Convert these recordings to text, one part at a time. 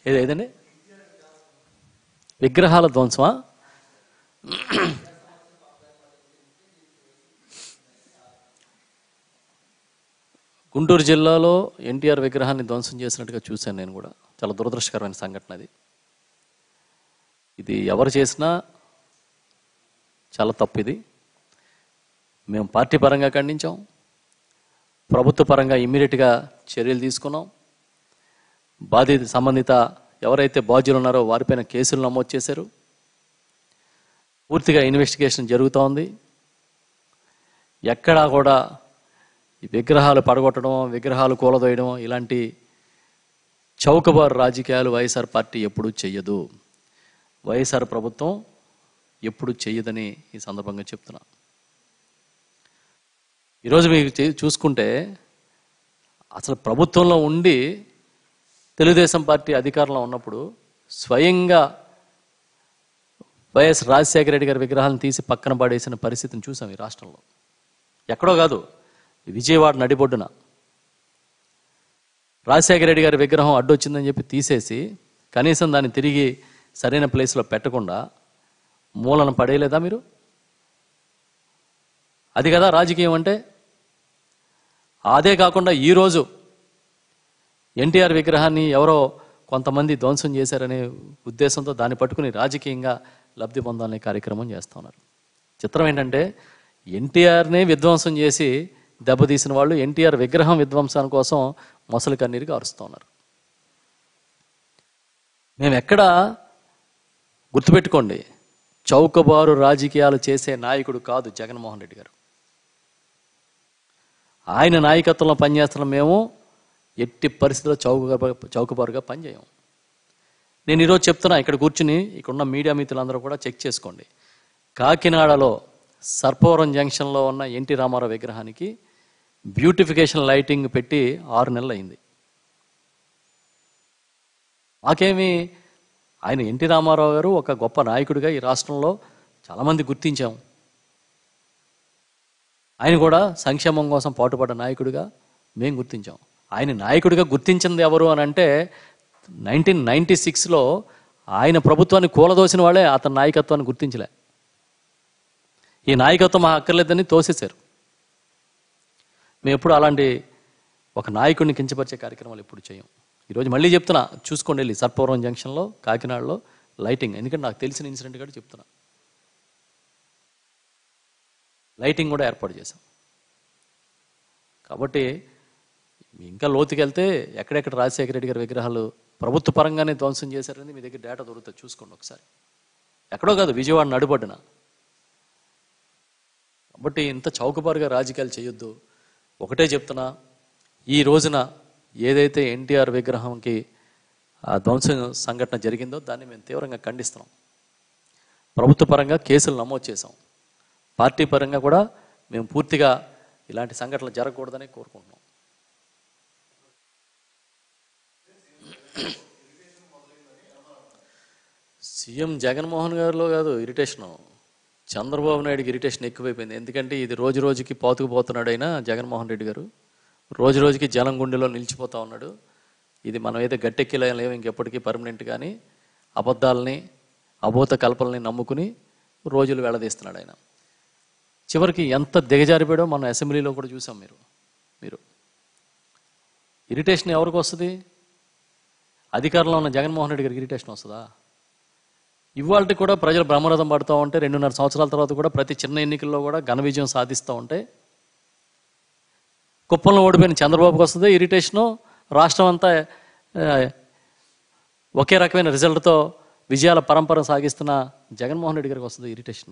ఏది ఏదండి విగ్రహాల ధ్వంసమా గుంటూరు జిల్లాలో ఎన్టీఆర్ విగ్రహాన్ని ధ్వంసం చేసినట్టుగా చూశాను నేను కూడా చాలా దురదృష్టకరమైన సంఘటన అది ఇది ఎవరు చేసినా చాలా తప్పు ఇది మేము పార్టీ పరంగా ఖండించాం ప్రభుత్వ పరంగా ఇమ్మీడియట్గా చర్యలు తీసుకున్నాం బాధిత సంబంధిత ఎవరైతే బాధ్యులు ఉన్నారో వారిపైన కేసులు నమోదు చేశారు పూర్తిగా ఇన్వెస్టిగేషన్ జరుగుతూ ఉంది ఎక్కడా కూడా ఈ విగ్రహాలు పడగొట్టడం విగ్రహాలు కూలదోయడం ఇలాంటి చౌకబారు రాజకీయాలు వైఎస్ఆర్ పార్టీ ఎప్పుడూ చెయ్యదు వైఎస్ఆర్ ప్రభుత్వం ఎప్పుడు చెయ్యదని ఈ సందర్భంగా చెప్తున్నా ఈరోజు మీకు చే- చూసుకుంటే అసలు ప్రభుత్వంలో ఉండి తెలుగుదేశం పార్టీ అధికారంలో ఉన్నప్పుడు స్వయంగా వైఎస్ రాజశేఖర రెడ్డి గారి విగ్రహాలను తీసి పక్కన పడేసిన పరిస్థితిని చూసాం ఈ రాష్ట్రంలో ఎక్కడో కాదు విజయవాడ నడిబొడ్డున రాజశేఖర రెడ్డి గారి విగ్రహం అడ్డొచ్చిందని చెప్పి తీసేసి కనీసం దాన్ని తిరిగి సరైన ప్లేస్లో పెట్టకుండా మూలన పడేయలేదా మీరు అది కదా రాజకీయం అంటే అదే కాకుండా ఈరోజు ఎన్టీఆర్ విగ్రహాన్ని ఎవరో కొంతమంది ధ్వంసం చేశారనే ఉద్దేశంతో దాన్ని పట్టుకుని రాజకీయంగా లబ్ధి పొందాలనే కార్యక్రమం చేస్తూ ఉన్నారు చిత్రం ఏంటంటే ఎన్టీఆర్నే విధ్వంసం చేసి దెబ్బతీసిన వాళ్ళు ఎన్టీఆర్ విగ్రహం విధ్వంసం కోసం మొసలి కన్నీరుగా అరుస్తూ ఉన్నారు మేము ఎక్కడ గుర్తుపెట్టుకోండి చౌకబారు రాజకీయాలు చేసే నాయకుడు కాదు జగన్మోహన్ రెడ్డి గారు ఆయన నాయకత్వంలో పనిచేస్తున్న మేము ఎట్టి పరిస్థితుల్లో చౌక చౌకబారుగా పనిచేయం నేను ఈరోజు చెప్తున్నా ఇక్కడ కూర్చుని ఇక్కడ ఉన్న మీడియా మిత్రులందరూ కూడా చెక్ చేసుకోండి కాకినాడలో సర్పవరం జంక్షన్లో ఉన్న ఎన్టీ రామారావు విగ్రహానికి బ్యూటిఫికేషన్ లైటింగ్ పెట్టి ఆరు నెలలు అయింది మాకేమి ఆయన ఎన్టీ రామారావు గారు ఒక గొప్ప నాయకుడిగా ఈ రాష్ట్రంలో చాలామంది గుర్తించాం ఆయన కూడా సంక్షేమం కోసం పాటుపడ్డ నాయకుడిగా మేము గుర్తించాం ఆయన నాయకుడిగా గుర్తించింది ఎవరు అని అంటే నైన్టీన్ నైన్టీ సిక్స్లో ఆయన ప్రభుత్వాన్ని కూలదోసిన వాళ్ళే అతని నాయకత్వాన్ని గుర్తించలే ఈ నాయకత్వం మాకు అక్కర్లేదని తోసేశారు మేము ఎప్పుడు అలాంటి ఒక నాయకుడిని కించపరిచే కార్యక్రమాలు ఎప్పుడు చేయం ఈరోజు మళ్ళీ చెప్తున్నా చూసుకోండి వెళ్ళి సర్పవరం జంక్షన్లో కాకినాడలో లైటింగ్ ఎందుకంటే నాకు తెలిసిన ఇన్సిడెంట్ కూడా చెప్తున్నా లైటింగ్ కూడా ఏర్పాటు చేశాం కాబట్టి ఇంకా లోతుకెళ్తే ఎక్కడెక్కడ రాజశేఖర రెడ్డి గారి విగ్రహాలు ప్రభుత్వ పరంగానే ధ్వంసం చేశారని మీ దగ్గర డేటా దొరుకుతుంది చూసుకోండి ఒకసారి ఎక్కడో కాదు విజయవాడ నడుబడిన కాబట్టి ఇంత చౌకబారుగా రాజకీయాలు చేయొద్దు ఒకటే చెప్తున్నా ఈ రోజున ఏదైతే ఎన్టీఆర్ విగ్రహంకి ఆ ధ్వంసం సంఘటన జరిగిందో దాన్ని మేము తీవ్రంగా ఖండిస్తున్నాం ప్రభుత్వ పరంగా కేసులు నమోదు చేశాం పార్టీ పరంగా కూడా మేము పూర్తిగా ఇలాంటి సంఘటనలు జరగకూడదని కోరుకుంటున్నాం సీఎం జగన్మోహన్ గారిలో కాదు ఇరిటేషను చంద్రబాబు నాయుడుకి ఇరిటేషన్ ఎక్కువైపోయింది ఎందుకంటే ఇది రోజు రోజుకి పాతుకుపోతున్నాడు అయినా జగన్మోహన్ రెడ్డి గారు రోజు రోజుకి జనం గుండెలో నిలిచిపోతా ఉన్నాడు ఇది మనం ఏదో గట్టెక్కిలేం ఇంకెప్పటికీ పర్మనెంట్ కానీ అబద్ధాలని అబోత కల్పనల్ని నమ్ముకుని రోజులు వెళ్ళదీస్తున్నాడు ఆయన చివరికి ఎంత దిగజారిపోయాడో మన అసెంబ్లీలో కూడా చూసాం మీరు మీరు ఇరిటేషన్ ఎవరికి వస్తుంది అధికారంలో ఉన్న జగన్మోహన్ రెడ్డి గారికి ఇరిటేషన్ వస్తుందా ఇవాళ కూడా ప్రజలు బ్రహ్మరథం పడుతూ ఉంటే రెండున్నర సంవత్సరాల తర్వాత కూడా ప్రతి చిన్న ఎన్నికల్లో కూడా ఘన విజయం సాధిస్తూ ఉంటే కుప్పంలో ఓడిపోయిన చంద్రబాబుకి వస్తుంది ఇరిటేషను రాష్ట్రం అంతా ఆ, ఒకే రకమైన రిజల్ట్తో విజయాల పరంపర సాగిస్తున్న జగన్మోహన్ రెడ్డి గారికి వస్తుంది ఇరిటేషను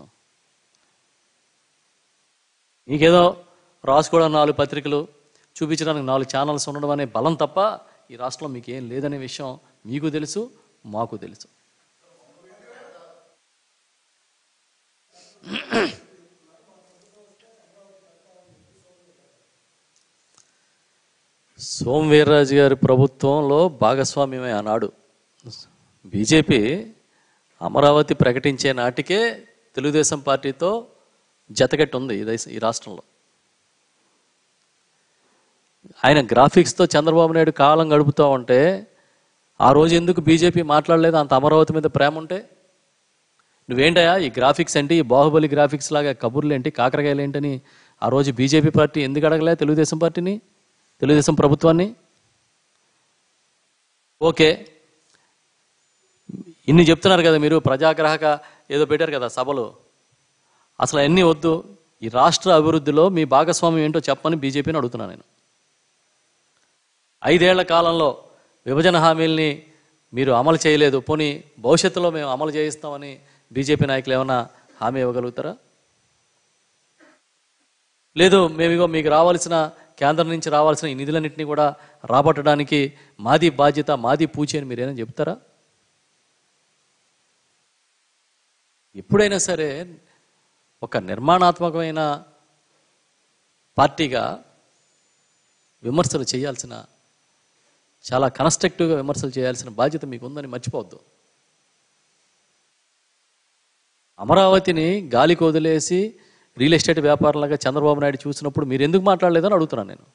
మీకేదో రాసుకోవడం నాలుగు పత్రికలు చూపించడానికి నాలుగు ఛానల్స్ ఉండడం అనే బలం తప్ప ఈ రాష్ట్రంలో మీకు ఏం లేదనే విషయం మీకు తెలుసు మాకు తెలుసు సోమ్ వీర్రాజు గారి ప్రభుత్వంలో భాగస్వామ్యమే ఆనాడు బీజేపీ అమరావతి ప్రకటించే నాటికే తెలుగుదేశం పార్టీతో జతగట్టి ఉంది ఈ దేశ ఈ రాష్ట్రంలో ఆయన గ్రాఫిక్స్తో చంద్రబాబు నాయుడు కాలం గడుపుతూ ఉంటే ఆ రోజు ఎందుకు బీజేపీ మాట్లాడలేదు అంత అమరావతి మీద ప్రేమ ఉంటే నువ్వేంటయా ఈ గ్రాఫిక్స్ ఏంటి ఈ బాహుబలి గ్రాఫిక్స్ లాగా కబుర్లు ఏంటి కాకరకాయలు ఏంటని ఆ రోజు బీజేపీ పార్టీ ఎందుకు అడగలే తెలుగుదేశం పార్టీని తెలుగుదేశం ప్రభుత్వాన్ని ఓకే ఇన్ని చెప్తున్నారు కదా మీరు ప్రజాగ్రాహక ఏదో పెట్టారు కదా సభలు అసలు అన్నీ వద్దు ఈ రాష్ట్ర అభివృద్ధిలో మీ భాగస్వామ్యం ఏంటో చెప్పని బీజేపీని అడుగుతున్నాను నేను ఐదేళ్ల కాలంలో విభజన హామీల్ని మీరు అమలు చేయలేదు పోనీ భవిష్యత్తులో మేము అమలు చేయిస్తామని బీజేపీ నాయకులు ఏమైనా హామీ ఇవ్వగలుగుతారా లేదు మేమిగో మీకు రావాల్సిన కేంద్రం నుంచి రావాల్సిన ఈ నిధులన్నింటినీ కూడా రాబట్టడానికి మాది బాధ్యత మాది పూచి అని మీరేమైనా చెప్తారా ఎప్పుడైనా సరే ఒక నిర్మాణాత్మకమైన పార్టీగా విమర్శలు చేయాల్సిన చాలా కన్స్ట్రక్టివ్గా విమర్శలు చేయాల్సిన బాధ్యత మీకు ఉందని మర్చిపోవద్దు అమరావతిని గాలికి వదిలేసి రియల్ ఎస్టేట్ వ్యాపారంలాగా చంద్రబాబు నాయుడు చూసినప్పుడు మీరు ఎందుకు మాట్లాడలేదని అడుగుతున్నాను నేను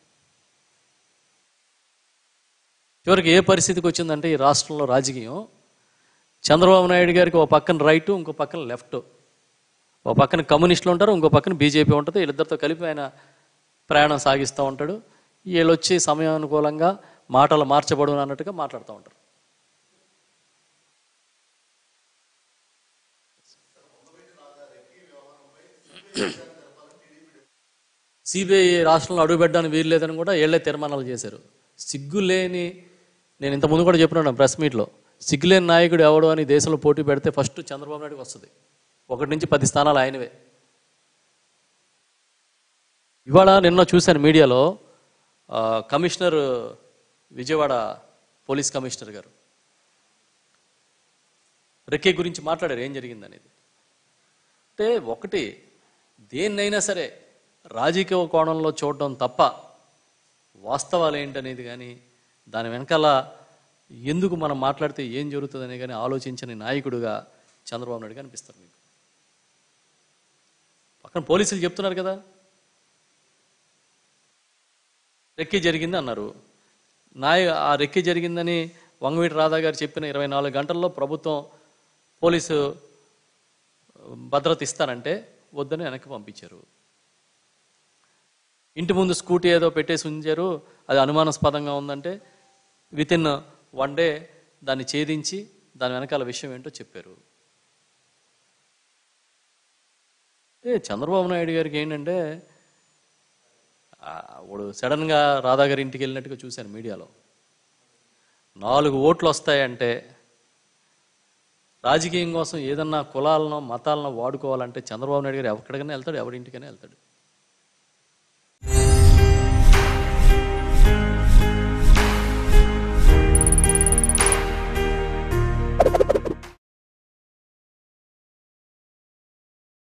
చివరికి ఏ పరిస్థితికి వచ్చిందంటే ఈ రాష్ట్రంలో రాజకీయం చంద్రబాబు నాయుడు గారికి ఒక పక్కన రైట్ ఇంకో పక్కన లెఫ్ట్ ఒక పక్కన కమ్యూనిస్టులు ఉంటారు ఇంకో పక్కన బీజేపీ ఉంటుంది వీళ్ళిద్దరితో కలిపి ఆయన ప్రయాణం సాగిస్తూ ఉంటాడు వీళ్ళు వచ్చి సమయానుకూలంగా మాటలు మార్చబడు అన్నట్టుగా మాట్లాడుతూ ఉంటారు సిబిఐ రాష్ట్రంలో అడుగుపెట్టడానికి వీలు లేదని కూడా ఏళ్లే తీర్మానాలు చేశారు సిగ్గులేని నేను ఇంతకుముందు కూడా చెప్పినాను ప్రెస్ మీట్లో సిగ్గులేని నాయకుడు ఎవడు అని దేశంలో పోటీ పెడితే ఫస్ట్ చంద్రబాబు నాయుడుకి వస్తుంది ఒకటి నుంచి పది స్థానాలు ఆయనవే ఇవాళ నిన్న చూశాను మీడియాలో ఆ, కమిషనర్ విజయవాడ పోలీస్ కమిషనర్ గారు రెక్కే గురించి మాట్లాడారు ఏం జరిగింది అనేది అంటే ఒకటి దేన్నైనా సరే రాజకీయ కోణంలో చూడడం తప్ప వాస్తవాలు ఏంటనేది కానీ దాని వెనకాల ఎందుకు మనం మాట్లాడితే ఏం జరుగుతుందని కానీ ఆలోచించని నాయకుడుగా చంద్రబాబు నాయుడు కనిపిస్తారు మీకు పక్కన పోలీసులు చెప్తున్నారు కదా రెక్కి జరిగింది అన్నారు నాయ ఆ రెక్కి జరిగిందని వంగవీటి రాధా గారు చెప్పిన ఇరవై నాలుగు గంటల్లో ప్రభుత్వం పోలీసు భద్రత ఇస్తానంటే వద్దని వెనక్కి పంపించారు ఇంటి ముందు స్కూటీ ఏదో పెట్టేసి ఉంచారు అది అనుమానాస్పదంగా ఉందంటే విత్ ఇన్ వన్ డే దాన్ని ఛేదించి దాని వెనకాల విషయం ఏంటో చెప్పారు ఏ చంద్రబాబు నాయుడు గారికి ఏంటంటే ఆ, వాడు సడన్గా రాధా గారి ఇంటికి వెళ్ళినట్టుగా చూశాను మీడియాలో నాలుగు ఓట్లు వస్తాయంటే రాజకీయం కోసం ఏదన్నా కులాలను మతాలను వాడుకోవాలంటే చంద్రబాబు నాయుడు గారు ఎక్కడికైనా వెళ్తాడు ఎవరింటికైనా వెళ్తాడు